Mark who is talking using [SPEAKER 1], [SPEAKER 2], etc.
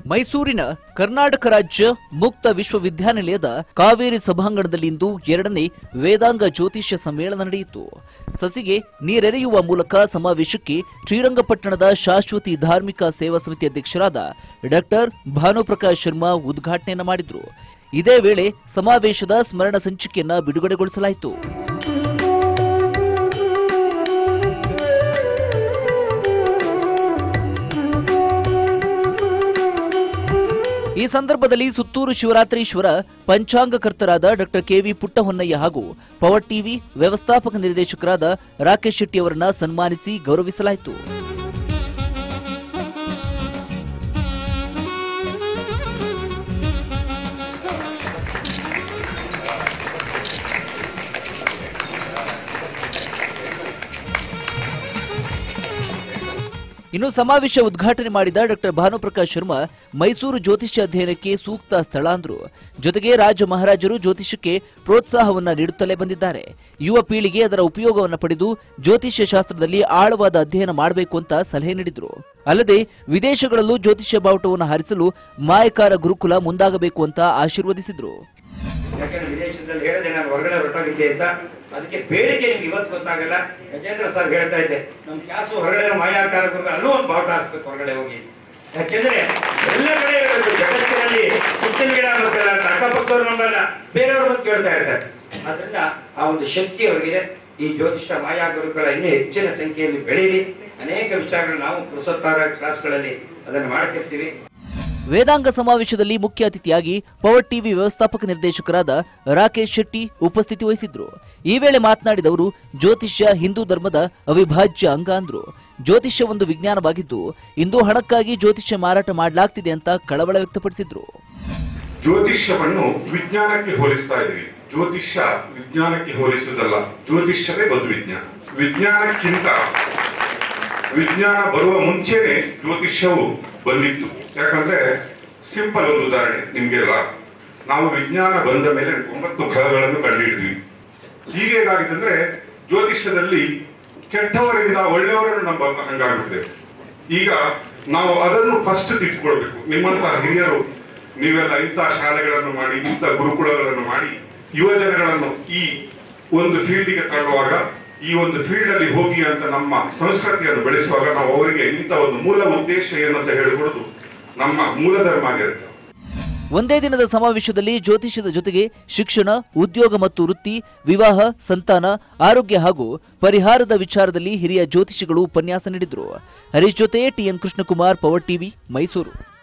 [SPEAKER 1] ಮೈಸೂರಿನ ಕರ್ನಾಟಕ ರಾಜ್ಯ ಮುಕ್ತ ವಿಶ್ವವಿದ್ಯಾನಿಲಯದ ಕಾವೇರಿ ಸಭಾಂಗಣದಲ್ಲಿಂದು ಎರಡನೇ ವೇದಾಂಗ ಜ್ಯೋತಿಷ್ಯ ಸಮ್ಮೇಳನ ನಡೆಯಿತು ಸಸಿಗೆ ನೀರೆರೆಯುವ ಮೂಲಕ ಸಮಾವೇಶಕ್ಕೆ ಶ್ರೀರಂಗಪಟ್ಟಣದ ಶಾಶ್ವತಿ ಧಾರ್ಮಿಕ ಸೇವಾ ಸಮಿತಿ ಅಧ್ಯಕ್ಷರಾದ ಡಾಕ್ಟರ್ ಭಾನುಪ್ರಕಾಶ್ ಶರ್ಮಾ ಉದ್ಘಾಟನೆಯನ್ನ ಮಾಡಿದ್ರು ಇದೇ ವೇಳೆ ಸಮಾವೇಶದ ಸ್ಮರಣ ಸಂಚಿಕೆಯನ್ನ ಬಿಡುಗಡೆಗೊಳಿಸಲಾಯಿತು ಈ ಸಂದರ್ಭದಲ್ಲಿ ಸುತ್ತೂರು ಶಿವರಾತ್ರೀಶ್ವರ ಪಂಚಾಂಗಕರ್ತರಾದ ಡಾಕ್ಟರ್ ಕೆವಿ ಪುಟ್ಟಹೊನ್ನಯ್ಯ ಹಾಗೂ ಪವರ್ ಟಿವಿ ವ್ಯವಸ್ಥಾಪಕ ನಿರ್ದೇಶಕರಾದ ರಾಕೇಶ್ ಶೆಟ್ಟಿ ಅವರನ್ನ ಸನ್ಮಾನಿಸಿ ಗೌರವಿಸಲಾಯಿತು ಇನ್ನು ಸಮಾವೇಶ ಉದ್ಘಾಟನೆ ಮಾಡಿದ ಡಾಕ್ಟರ್ ಭಾನುಪ್ರಕಾಶ್ ಶರ್ಮಾ ಮೈಸೂರು ಜ್ಯೋತಿಷ್ಯ ಅಧ್ಯಯನಕ್ಕೆ ಸೂಕ್ತ ಸ್ಥಳ ಅಂದ್ರು ಜೊತೆಗೆ ರಾಜ ಮಹಾರಾಜರು ಜ್ಯೋತಿಷ್ಯಕ್ಕೆ ಪ್ರೋತ್ಸಾಹವನ್ನ ನೀಡುತ್ತಲೇ ಬಂದಿದ್ದಾರೆ ಯುವ ಪೀಳಿಗೆ ಅದರ ಉಪಯೋಗವನ್ನ ಪಡೆದು ಜ್ಯೋತಿಷ್ಯ ಶಾಸ್ತ್ರದಲ್ಲಿ ಆಳವಾದ ಅಧ್ಯಯನ ಮಾಡಬೇಕು ಅಂತ ಸಲಹೆ ನೀಡಿದ್ರು ಅಲ್ಲದೆ ವಿದೇಶಗಳಲ್ಲೂ ಜ್ಯೋತಿಷ್ಯ ಬಾವುಟವನ್ನು ಹಾರಿಸಲು ಮಾಯಕಾರ ಗುರುಕುಲ ಮುಂದಾಗಬೇಕು ಅಂತ ಆಶೀರ್ವದಿಸಿದ್ರು
[SPEAKER 2] ಯಾಕಂದ್ರೆ ವಿದೇಶದಲ್ಲಿ ಹೇಳಿದೆ ನಾನು ಹೊರಗಡೆ ಹೊರಟೋಗಿದ್ದೆ ಅಂತ ಅದಕ್ಕೆ ಬೇಡಿಕೆ ನಿಮ್ಗೆ ಇವತ್ತು ಗೊತ್ತಾಗಲ್ಲ ಗಜೇಂದ್ರ ಸರ್ ಹೇಳ್ತಾ ಇದ್ದೆ ನಮ್ ಕ್ಲಾಸು ಹೊರಗಡೆ ಮಾಯಾಕಾರ ಗುರುಗಳು ಅಲ್ಲೂ ಒಂದು ಬಾವುಟ ಹಾಕ್ಬೇಕು ಹೊರಗಡೆ ಹೋಗಿ ಯಾಕೆಂದ್ರೆ ಎಲ್ಲ ಕಡೆ ಇರಬೇಕು ಜಗತ್ತಿನಲ್ಲಿ ಹುಟ್ಟಿನ ಗಿಡ ಅನ್ನೋದಿಲ್ಲ ಅಂತ ಅಕ್ಕಪಕ್ಕದವ್ರು ನಂಬಲ್ಲ ಬೇರೆಯವ್ರ ಬಗ್ಗೆ ಕೇಳ್ತಾ ಇರ್ತಾರೆ ಅದರಿಂದ ಆ ಒಂದು ಶಕ್ತಿ ಅವರಿಗಿದೆ ಈ ಜ್ಯೋತಿಷ ಮಾಯಾ ಗುರುಗಳ ಇನ್ನೂ ಹೆಚ್ಚಿನ ಸಂಖ್ಯೆಯಲ್ಲಿ ಬೆಳೀರಿ ಅನೇಕ ವಿಚಾರಗಳು ನಾವು ಪುರುಸತ್ತಾರ ಕ್ಲಾಸ್ಗಳಲ್ಲಿ ಅದನ್ನು ಮಾಡ್ತಿರ್ತೀವಿ
[SPEAKER 1] ವೇದಾಂಗ ಸಮಾವೇಶದಲ್ಲಿ ಮುಖ್ಯ ಅತಿಥಿಯಾಗಿ ಪವರ್ ಟಿವಿ ವ್ಯವಸ್ಥಾಪಕ ನಿರ್ದೇಶಕರಾದ ರಾಕೇಶ್ ಶೆಟ್ಟಿ ಉಪಸ್ಥಿತಿ ವಹಿಸಿದ್ರು ಈ ವೇಳೆ ಮಾತನಾಡಿದವರು ಜ್ಯೋತಿಷ್ಯ ಹಿಂದೂ ಧರ್ಮದ ಅವಿಭಾಜ್ಯ ಅಂಗ ಅಂದ್ರು ಜ್ಯೋತಿಷ್ಯ ಒಂದು ವಿಜ್ಞಾನವಾಗಿದ್ದು ಇಂದು ಹಣಕ್ಕಾಗಿ ಜ್ಯೋತಿಷ್ಯ ಮಾರಾಟ ಮಾಡಲಾಗ್ತಿದೆ ಅಂತ ಕಳವಳ ವ್ಯಕ್ತಪಡಿಸಿದ್ರು
[SPEAKER 3] ಜ್ಯೋತಿಷ್ಯವನ್ನು ವಿಜ್ಞಾನಕ್ಕೆ ಹೋಲಿಸ್ತಾ ಇದ್ವಿ ಜ್ಯೋತಿಷ್ಯ ವಿಜ್ಞಾನಕ್ಕೆ ಹೋಲಿಸುವುದಲ್ಲ ಜ್ಯೋತಿಷ್ಯವೇ ಒಂದು ವಿಜ್ಞಾನ ವಿಜ್ಞಾನಕ್ಕಿಂತ ವಿಜ್ಞಾನ ಬರುವ ಮುಂಚೆನೆ ಜ್ಯೋತಿಷ್ಯವು ಬಂದಿತ್ತು ಯಾಕಂದ್ರೆ ಸಿಂಪಲ್ ಒಂದು ಉದಾಹರಣೆ ನಿಮ್ಗೆಲ್ಲ ನಾವು ವಿಜ್ಞಾನ ಬಂದ ಮೇಲೆ ಒಂಬತ್ತು ಗ್ರಹಗಳನ್ನು ಕಂಡುಹಿಡಿದ್ವಿ ಈಗ ಏನಾಗಿದೆ ಅಂದ್ರೆ ಜ್ಯೋತಿಷ್ಯದಲ್ಲಿ ಕೆಟ್ಟವರಿಂದ ಒಳ್ಳೆಯವರನ್ನು ನಂಬ ಹಂಗಾಗುತ್ತೆ ಈಗ ನಾವು ಅದನ್ನು ಫಸ್ಟ್ ತಿದ್ದುಕೊಳ್ಬೇಕು ನಿಮ್ಮಂತಹ ಹಿರಿಯರು ನೀವೆಲ್ಲ ಇಂತಹ ಶಾಲೆಗಳನ್ನು ಮಾಡಿ ಇಂಥ ಗುರುಕುಲಗಳನ್ನು ಮಾಡಿ ಯುವ ಜನಗಳನ್ನು ಈ ಒಂದು ಫೀಲ್ಡಿಗೆ ತರುವಾಗ ಈ ಒಂದು ಫೀಲ್ಡ್ ಅಲ್ಲಿ ಹೋಗಿ ಅಂತ ನಮ್ಮ ಸಂಸ್ಕೃತಿಯನ್ನು ಬೆಳೆಸುವಾಗ ನಾವು ಅವರಿಗೆ ಇಂಥ ಒಂದು ಮೂಲ ಉದ್ದೇಶ ಏನಂತ ಹೇಳಿಕೊಡೋದು ನಮ್ಮ ಮೂಲ ಧರ್ಮ ಆಗಿರುತ್ತೆ
[SPEAKER 1] ಒಂದೇ ದಿನದ ಸಮಾವೇಶದಲ್ಲಿ ಜ್ಯೋತಿಷ್ಯದ ಜೊತೆಗೆ ಶಿಕ್ಷಣ ಉದ್ಯೋಗ ಮತ್ತು ವೃತ್ತಿ ವಿವಾಹ ಸಂತಾನ ಆರೋಗ್ಯ ಹಾಗೂ ಪರಿಹಾರದ ವಿಚಾರದಲ್ಲಿ ಹಿರಿಯ ಜ್ಯೋತಿಷಿಗಳು ಉಪನ್ಯಾಸ ನೀಡಿದರು ಹರೀಶ್ ಜೊತೆ TN Krishnakumar Power TV Mysuru